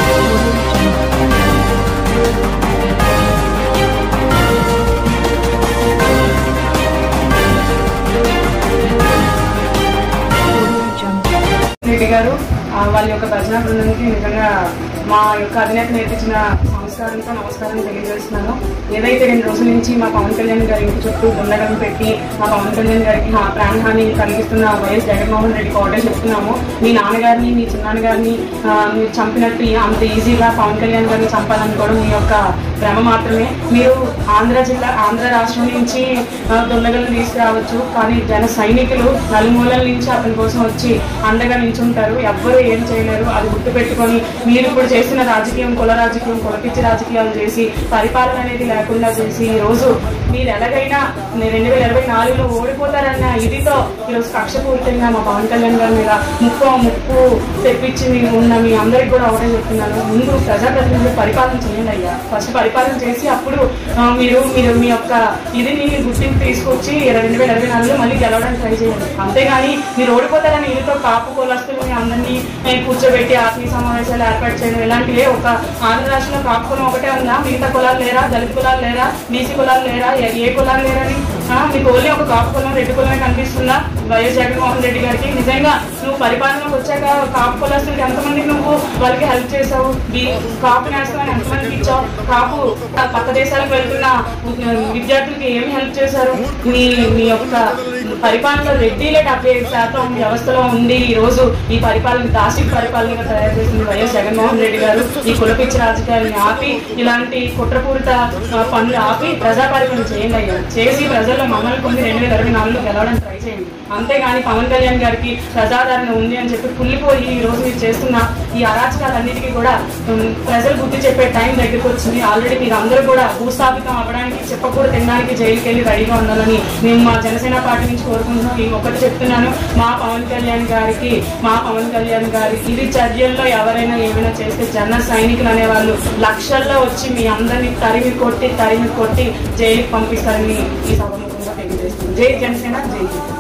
రెడ్డి గారు ఆ, వాళ్ళ యొక్క భజన బృందానికి నిజంగా మా యొక్క అధినేత నేర్పించిన సంస్కారంతో నమస్కారం తెలియజేస్తున్నాను ఏదైతే రెండు రోజుల నుంచి మా పవన్ కళ్యాణ్ గారి ఇంటి చుట్టూ గుండగం పెట్టి మా పవన్ కళ్యాణ్ గారికి హా- ప్రాణహాని కలిగిస్తున్న వైఎస్ జగన్మోహన్ రెడ్డికి ఒకటే చెప్తున్నాము మీ నాన్నగారిని మీ చిన్నాన్నగారిని ఆ, మీరు చంపినట్టు అంత ఈజీగా పవన్ కళ్యాణ్ గారిని చంపాలనుకోవడం మీ యొక్క భ్రమ మాత్రమే మీరు ఆంధ్ర జిల్లా ఆంధ్ర రాష్ట్రం నుంచి ఆ, దుండగలను తీసుకురావచ్చు కానీ జన సైనికులు నలుమూలల నుంచి అతని కోసం వచ్చి అండగా నించుంటారు ఎవ్వరూ ఏం చేయలేరు అది గుర్తుపెట్టుకొని మీరు ఇప్పుడు చేస్తున్న రాజకీయం కుల రాజకీయం కులపిచ్చి రాజకీయాలు చేసి పరిపాలన అనేది లేకుండా చేసి ఈ రోజు మీరు ఎలాగైనా రెండు వేల ఇరవై నాలుగులో ఓడిపోతారన్న ఇదితో ఈరోజు కక్షపూరితంగా మా పవన్ కళ్యాణ్ గారి మీద ముప్పు ముప్పు తెప్పించి మీ- ఉన్న మీ అందరికి కూడా ఒకటే చెప్తున్నాను ముందు ప్రజాప్రతినిధులు పరిపాలన చేయండి అయ్యా ఫస్ట్ పరిపాలన చేసి అప్పుడు ఆ, మీరు మీరు మీ యొక్క ఇదిని గుర్తింపు తీసుకొచ్చి రెండు వేల ఇరవై నాలుగులో మళ్ళీ గెలవడానికి ట్రై చేయండి అంతేగాని మీరు ఓడిపోతారని ఇదితో కాపు కులస్తులు మీ అందరినీ ఏ, కూర్చోబెట్టి ఆత్మీయ సమావేశాలు ఏర్పాటు చేయడం ఇలాంటివే ఒక ఆంధ్ర రాష్ట్రంలో కాపు కులం ఒకటే ఉందా మిగతా కులాలు లేరా దళిత కులాలు లేరా బీసీ కులాలు లేరా ఏ- ఏ కులాలు లేరని ఆ, మీకు ఓన్లీ ఒక కాపు కులం రెడ్డి కులమే కనిపిస్తుందా వైఎస్ జగన్మోహన్ రెడ్డి గారికి నిజంగా నువ్వు పరిపాలనకు వచ్చాక కాపు కులస్తులకి ఎంతమందికి నువ్వు వాళ్ళకి హెల్ప్ చేసావు బీ కాపు నేస్తామని ఎంతమందికి ఇచ్చావు కాపు ఆ పక్క దేశాలకు వెళ్తున్న విద్యార్థులకి ఏమి హెల్ప్ చేశారు మీ మీ యొక్క పరిపాలనలో రెడ్డిలే డెబ్బై ఐదు శాతం వ్యవస్థలో ఉండి ఈ రోజు ఈ పరిపాలన దాసిక పరిపాలనగా తయారు చేసింది వైఎస్ జగన్మోహన్ రెడ్డి గారు ఈ కులపిచ్చి రాజకీయాలను ఆపి ఇలాంటి కుట్రపూరిత ఆ, పనులు ఆపి ప్రజా పరిపాలన చేయండి అయ్యా చేసి ప్రజల్లో మమ్మల్ని కొన్ని రెండు వేల ఇరవై నాలుగులో గెలవడానికి ట్రై చేయండి అంతేగాని పవన్ కళ్యాణ్ గారికి ప్రజాదరణ ఉంది అని చెప్పి కుళ్ళిపోయి ఈ రోజు మీరు చేస్తున్న ఈ అరాచకాలన్నిటికీ కూడా ఉమ్, ప్రజలు బుద్ధి చెప్పే టైం దగ్గరికి వచ్చింది ఆల్రెడీ మీరు అందరూ కూడా భూస్థాపితం అవ్వడానికి చెప్పకూడదు తినడానికి జైలుకి వెళ్ళి రెడీగా ఉండాలని మేము మా జనసేన పార్టీ నుంచి కోరుకుంటున్నాం ఈ ఒకటి చెప్తున్నాను మా పవన్ కళ్యాణ్ గారికి మా పవన్ కళ్యాణ్ గారికి ఇది చర్యల్లో ఎవరైనా ఏమైనా చేస్తే జన సైనికులు అనేవాళ్ళు లక్షల్లో వచ్చి మీ అందరినీ తరిమి కొట్టి తరిమి కొట్టి జైలుకి పంపిస్తారని ఈ సభముఖంగా తెలియజేస్తుంది జై జనసేన జై జై